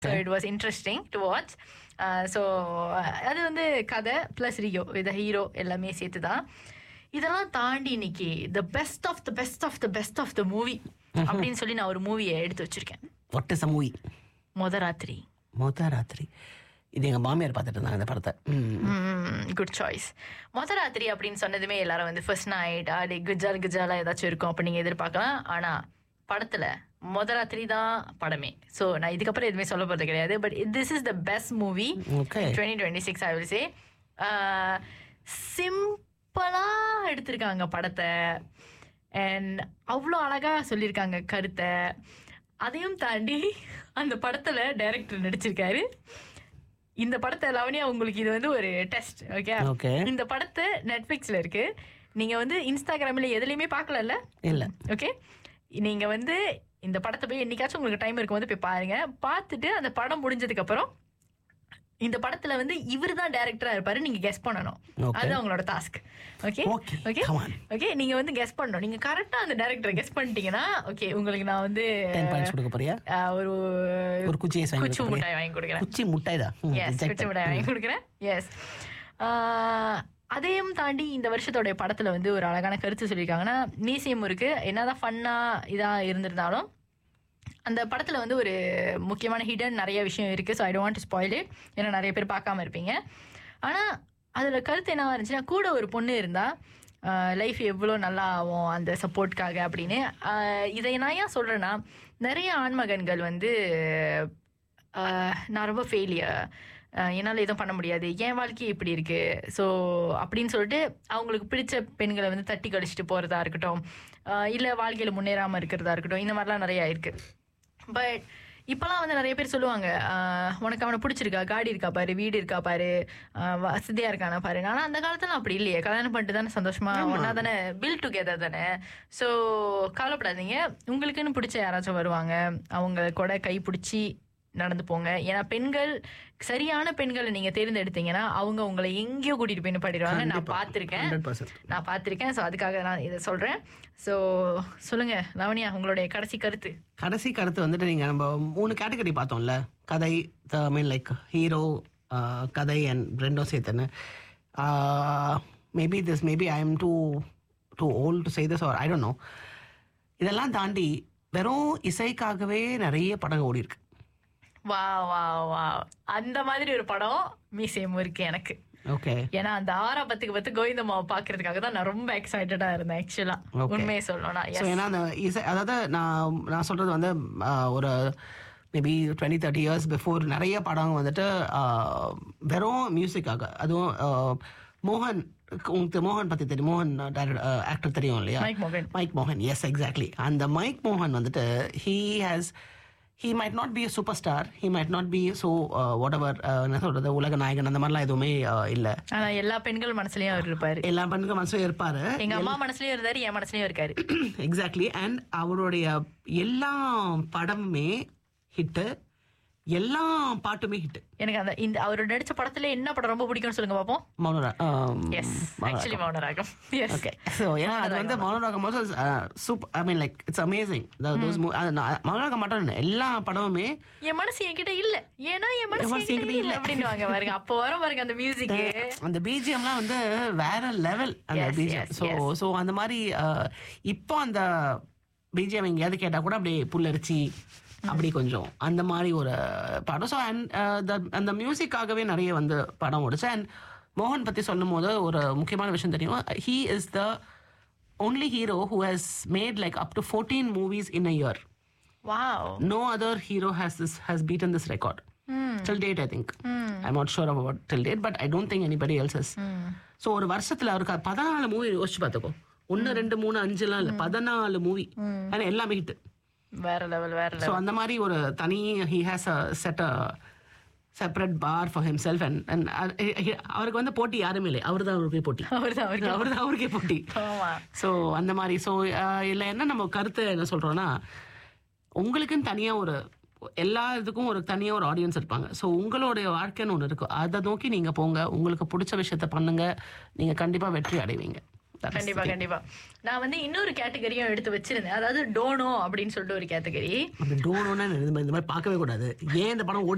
So it was interesting to watch so அது வந்து கதை ப்ளஸ் ரியோ இந்த ஹீரோ எல்லாமே சேர்த்து தான் இதெல்லாம் தாண்டி இன்னைக்கு the best of the best of the best of the movie அப்படின்னு சொல்லி நான் ஒரு மூவியை எடுத்து வச்சிருக்கேன் வாட் இஸ் அ மூவி மொத ராத்திரி மொத ராத்திரி இது எங்க மாமியார் பார்த்துட்டு இருந்தாங்க இந்த படத்தை ம். குட் சாய்ஸ் மொத ராத்திரி அப்படின்னு சொன்னதுமே எல்லாரும் வந்து ஃபர்ஸ்ட் நைட் ஆடி குஜால் குஜாலா ஏதாச்சும் இருக்கும் அப்ப நீங்க எதிர்பார்க்கலாம் ஆனா படத்துல மொத ராத்திரி தான் படமே ஸோ நான் இதுக்கப்புறம் எதுவுமே சொல்ல போறது கிடையாது but this is the best movie Okay. Twenty twenty six I will say சிம்பிளா எடுத்திருக்காங்க படத்தை அண்ட் அவ்வளோ அழகா சொல்லியிருக்காங்க கருத்தை அதையும் தாண்டி அந்த படத்துல டைரக்டர் நடிச்சிருக்காரு இந்த படத்தை லவனியா உங்களுக்கு இது வந்து ஒரு டெஸ்ட் ஓகே Okay. இந்த படத்தை நெட்ஃபிளிக்ஸ்ல இருக்கு நீங்க வந்து இன்ஸ்டாகிராம்ல எதுலயுமே பார்க்கலல்ல இல்ல ஓகே நீங்க வந்து இந்த படத்தை போய் என்னைக்காச்சும் உங்களுக்கு டைம் இருக்கும் போது போய் பாருங்க பார்த்துட்டு அந்த படம் முடிஞ்சதுக்கு அப்புறம் இந்த படத்துல வந்து இவர் தான் டைரக்டரா இருப்பாரு நீங்க கெஸ் பண்ணணும் Okay. அது அவங்களோட task okay Okay, okay come on. Okay நீங்க வந்து கெஸ் பண்ணணும் நீங்க கரெக்டா அந்த டைரக்டரை கெஸ் பண்ணிட்டீங்கன்னா ஓகே உங்களுக்கு நான் வந்து டென் பாயிண்ட்ஸ் கொடுக்க போறியா ஆஹ், ஒரு ஒரு குச்சி ஐஸ் வாங்கி குச்சி கொடுக்க போறியா? மிட்டாய் வாங்கி கொடுக்குறேன் குச்சி முட்டாய் தான் ம், எஸ் rejected. குச்சி மிட்டாய் வாங்கி கொடுக்குறேன் எஸ் அதையும் தாண்டி இந்த வருஷத்தோடைய படத்துல வந்து ஒரு அழகான கருத்து சொல்லியிருக்காங்கன்னா மியூசியம் இருக்கு என்னதான் ஃபன்னா இதா இருந்திருந்தாலும் அந்த படத்துல வந்து ஒரு முக்கியமான ஹிடன் நிறைய விஷயம் இருக்கு so I don't to spoil it ஏன்னா நிறைய பேர் பார்க்காம இருப்பீங்க ஆனா அதுல கருத்து என்னவா இருந்துச்சுன்னா கூட ஒரு பொண்ணு இருந்தா லைஃப் எவ்வளோ நல்லா ஆகும் அந்த சப்போர்ட்காக அப்படின்னு ஆஹ் இதை நான் ஏன் சொல்றேன்னா நிறைய ஆண்மகன்கள் வந்து ஆஹ் நான் ரொம்ப ஃபெயிலியர் என்னால் எதுவும் பண்ண முடியாது என் வாழ்க்கை இப்படி இருக்கு ஸோ அப்படின்னு சொல்லிட்டு அவங்களுக்கு பிடிச்ச பெண்களை வந்து தட்டி கழிச்சிட்டு போகிறதா இருக்கட்டும் இல்லை வாழ்க்கையில் முன்னேறாமல் இருக்கிறதா இருக்கட்டும் இந்த மாதிரிலாம் நிறையா இருக்கு பட் இப்போலாம் வந்து நிறைய பேர் சொல்லுவாங்க ஆஹ் உனக்கு அவனை பிடிச்சிருக்கா காடி இருக்கா பாரு வீடு இருக்கா பாரு ஆஹ் வசதியா இருக்கானா பாரு ஆனால் அந்த காலத்துல அப்படி இல்லையே கல்யாணம் பண்ணிட்டு தானே சந்தோஷமா ஒன்னா தானே பில் டுகெதர் தானே ஸோ கவலைப்படாதீங்க உங்களுக்குன்னு பிடிச்ச யாராச்சும் வருவாங்க அவங்க கூட கை பிடிச்சி நடந்து போங்க ஏன்னா பெண்கள் சரியான பெண்களை நீங்க தேர்ந்தெடுத்தீங்கன்னா அவங்க உங்களை எங்கேயோ கூட்டிட்டு போய் நிப்பாட்டிடுவாங்க நான் கண்டிப்பா. பார்த்திருக்கேன் 100%. நான் பார்த்திருக்கேன் ஸோ அதுக்காக நான் இதை சொல்றேன் ஸோ சொல்லுங்க லவனியா உங்களுடைய கடைசி கருத்து கடைசி கருத்து வந்துட்டு நீங்க நம்ம மூணு கேட்டகரி பார்த்தோம்ல கதை ஐ மீன் லைக் ஹீரோ கதை அண்ட் ரெண்டும் சேர்த்துன்னு maybe this maybe I am too too old to say this or I don't know இதெல்லாம் தாண்டி வெறும் இசைக்காகவே நிறைய படங்கள் ஓடி இருக்கு வா வா வா அந்த மாதிரி ஒரு படம் மியூசியம் இருக்கு எனக்கு ஓகே ஏன்னா அந்த ஆறா பத்துக்கு பத்து கோவிந்தம்மாவை பாக்குறதுக்காக தான் நான் ரொம்ப எக்ஸைட்டடா இருந்தேன் ஆக்சுவலா Okay. உண்மையை சொல்லணும்னா ஸோ yes. ஏன்னா அந்த இசை அதாவது நான் நான் சொல்கிறது வந்து ஆஹ், ஒரு maybe twenty thirty years before நிறைய படம் வந்துட்டு ஆஹ், வெறும் மியூசிக்காக அதுவும் ஆஹ், மோகன் உங்களுக்கு மோகன் பற்றி தெரியும் மோகன் ஆக்டர் தெரியும் இல்லையா மைக் மோகன் மைக் மோகன் எஸ் எக்ஸாக்ட்லி அந்த மைக் மோகன் வந்துட்டு he has he might not be super star he might not be so whatever என்ன சொல்கிறது உலக நாயகன் அந்த மாதிரிலாம் எதுவுமே இல்லை ஆனா எல்லா பெண்கள் மனசுலயும் அவர் இருப்பாரு எல்லா பெண்ணுக்கும் மனசும் இருப்பார் எங்க அம்மா மனசுலயும் இருந்தாரு என் மனசுலயும் இருக்காரு எக்ஸாக்ட்லி அண்ட் அவருடைய எல்லா படமுமே ஹிட்டு எல்லா பாட்டுமே ஹிட் எனக்கு அந்த இந்த அவர் நடிச்ச படத்துல என்ன படம் ரொம்ப பிடிக்கும்னு சொல்லுங்க பாப்போம் மௌனரா yes actually Mounaragam yes okay so ஏன்னா அது வந்து Mounaragam super I mean like it's amazing Mounaragam மட்டும் இல்லை எல்லா படமுமே என் மனசு என்கிட்ட இல்ல ஏன்னா என் மனசு மனசு என்கிட்ட இல்ல அப்படின்னு வாங்க பாருங்க அப்போ வர பாருங்க அந்த மியூசிக் அந்த பிஜிஎம்லாம் வந்து வேற லெவல் அந்த Yes, BGM yes, so yes. So அந்த மாதிரி அஹ், இப்போ அந்த பிஜிஎம் எங்கேயாவது கேட்டால் கூட அப்படியே புல்லரிச்சி அப்படி கொஞ்சம் அந்த மாதிரி ஒரு படம் ஸோ அண்ட் அந்த மியூசிக்காகவே நிறைய வந்து படம் ஓடுச்சு அண்ட் மோகன் பற்றி சொல்லும் போது ஒரு முக்கியமான விஷயம் தெரியும் he is the only hero who has made like up to 14 movies in a year wow no other hero has this has beaten this record till date i think i'm not sure about till date but i don't think anybody else has so ஒரு வருஷத்துல அவருக்கு பதினாலு movie யோசிச்சு பார்த்துக்கோ ஒன்னு ரெண்டு மூணு அஞ்சுலாம் இல்ல பதினாலு மூவி ஆனா எல்லாமே ஹிட் வேற லெவல் வேற ஸோ அந்த மாதிரி ஒரு தனி he has a set a separate bar for himself and and அவருக்கு வந்து போட்டி யாருமே இல்லை அவர் தான் அவருக்கே போட்டி அவர் தான் அவருக்கு அவர் தான் அவருக்கே போட்டி ஆமா ஸோ அந்த மாதிரி ஸோ இல்லை என்ன நம்ம கருத்து என்ன சொல்கிறோன்னா உங்களுக்குன்னு தனியாக ஒரு எல்லா இதுக்கும் ஒரு தனியாக ஒரு ஆடியன்ஸ் இருப்பாங்க ஸோ உங்களுடைய வாழ்க்கைன்னு ஒன்று இருக்கும் அதை நோக்கி நீங்கள் போங்க உங்களுக்கு பிடிச்ச விஷயத்த பண்ணுங்க நீங்கள் கண்டிப்பாக வெற்றி அடைவீங்க That is கண்டிப்பா கண்டிப்பா நான் வந்து இன்னொரு கேட்டகரியும் எடுத்து வச்சிருந்தேன் அதாவது டோனோ அப்படின்னு சொல்லிட்டு ஒரு கேட்டகரி அந்த டோனோன்னு இந்த மாதிரி பார்க்கவே கூடாது ஏன் இந்த படம் ஓடி